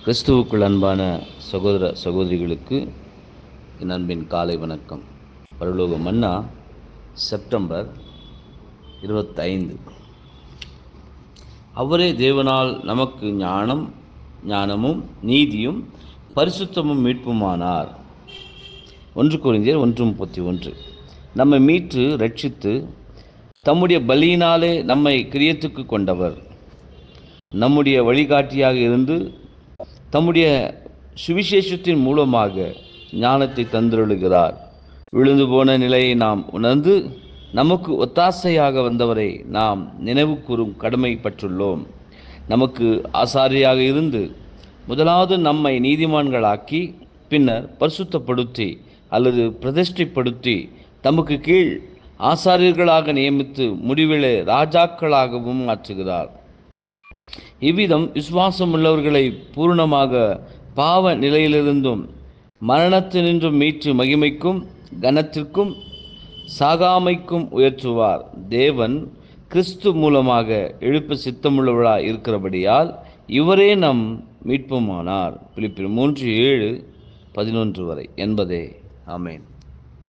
கிறிஸ்துவுக்குள் அன்பான சகோதர சகோதரிகளுக்கு என் அன்பின் காலை வணக்கம் பரலோக மன்னா செப்டம்பர் இருபத்தைந்து அவரே தேவனால் நமக்கு ஞானம் ஞானமும் நீதியும் பரிசுத்தமும் மீட்புமானார் ஒன்று குறிந்தியர் ஒன்று முப்பத்தி ஒன்று நம்மை மீட்டு ரட்சித்து தம்முடைய பலியினாலே நம்மை கிரியத்துக்கு கொண்டவர் நம்முடைய வழிகாட்டியாக இருந்து தம்முடைய சுவிசேஷத்தின் மூலமாக ஞானத்தை தந்திருளுகிறார் விழுந்து போன நிலையை நாம் உணர்ந்து நமக்கு ஒத்தாசையாக வந்தவரை நாம் நினைவு கூறும் கடமைப்பட்டுள்ளோம் நமக்கு ஆசாரியாக இருந்து முதலாவது நம்மை நீதிமான்களாக்கி பின்னர் பரிசுத்தப்படுத்தி அல்லது பிரதிஷ்டைப்படுத்தி தமக்கு கீழ் ஆசாரியர்களாக நியமித்து முடிவிலே ராஜாக்களாகவும் மாற்றுகிறார் இவ்விதம் விசுவாசம் உள்ளவர்களை பூர்ணமாக பாவ நிலையிலிருந்தும் மரணத்தினின்றும் மீட்டு மகிமைக்கும் கனத்திற்கும் சாகாமைக்கும் உயர்த்துவார் தேவன் கிறிஸ்து மூலமாக எழுப்ப சித்தமுள்ளவராய் இருக்கிறபடியால் இவரே நம் மீட்புமானார் பிலிப்பில் மூன்று ஏழு பதினொன்று வரை என்பதே ஆமேன்